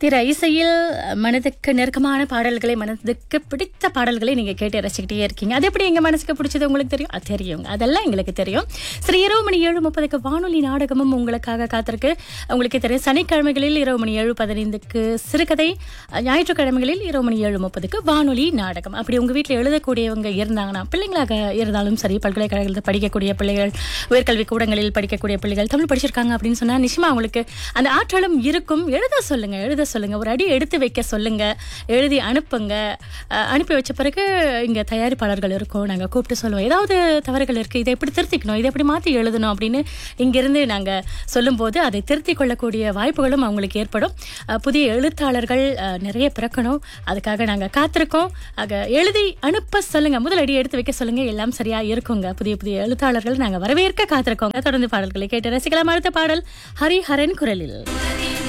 திர இசையில் மனதுக்கு நெருக்கமான பாடல்களை மனதுக்கு பிடித்த பாடல்களை நீங்க கேட்டு ரசிக்கிட்டே இருக்கீங்க அது எப்படி எங்க மனசுக்கு பிடிச்சது உங்களுக்கு தெரியும் அது தெரியும் அதெல்லாம் எங்களுக்கு தெரியும் சரி இரவு மணி ஏழு முப்பதுக்கு வானொலி நாடகமும் உங்களுக்காக காத்திருக்கு உங்களுக்கு தெரியும் சனிக்கிழமைகளில் இரவு மணி ஏழு பதினைந்துக்கு சிறுகதை ஞாயிற்றுக்கிழமைகளில் இரவு மணி ஏழு முப்பதுக்கு வானொலி நாடகம் அப்படி உங்க வீட்டில் எழுதக்கூடியவங்க இருந்தாங்கன்னா பிள்ளைங்களாக இருந்தாலும் சரி பல்கலைக்கழகத்தில் படிக்கக்கூடிய பிள்ளைகள் உயர்கல்வி கூடங்களில் படிக்கக்கூடிய பிள்ளைகள் தமிழ் படிச்சிருக்காங்க அப்படின்னு சொன்னா நிச்சயமா அவங்களுக்கு அந்த ஆற்றலும் இருக்கும் எழுத சொல்லுங்க எழுத சொல்லுங்க ஒரு அடி எடுத்து வைக்க சொல்லுங்க எழுதி அனுப்புங்க அஹ், அனுப்பி வச்ச பிறகு இங்க தயாரிப்பாளர்கள் இருக்கும் நாங்க கூப்பிட்டு சொல்லுவோம் ஏதாவது தவறுகள் இருக்கு இதை எப்படி திருத்திக்கணும் இதை எப்படி மாத்தி எழுதணும் அப்படின்னு இங்கிருந்து நாங்க சொல்லும்போது அதை திருத்திக் கொள்ளக்கூடிய வாய்ப்புகளும் அவங்களுக்கு ஏற்படும் அஹ், புதிய எழுத்தாளர்கள் அஹ், நிறைய பிறக்கணும் அதுக்காக நாங்க காத்திருக்கோம் ஆக எழுதி அனுப்ப சொல்லுங்க முதல் அடி எடுத்து வைக்க சொல்லுங்க எல்லாம் சரியா இருக்குங்க புதிய புதிய எழுத்தாளர்கள் நாங்க வரவேற்க காத்திருக்கோங்க தொடர்ந்து பாடல்களை கேட்டு ரசிக்கலாம் அடுத்த பாடல் ஹரிஹரன் குரலில்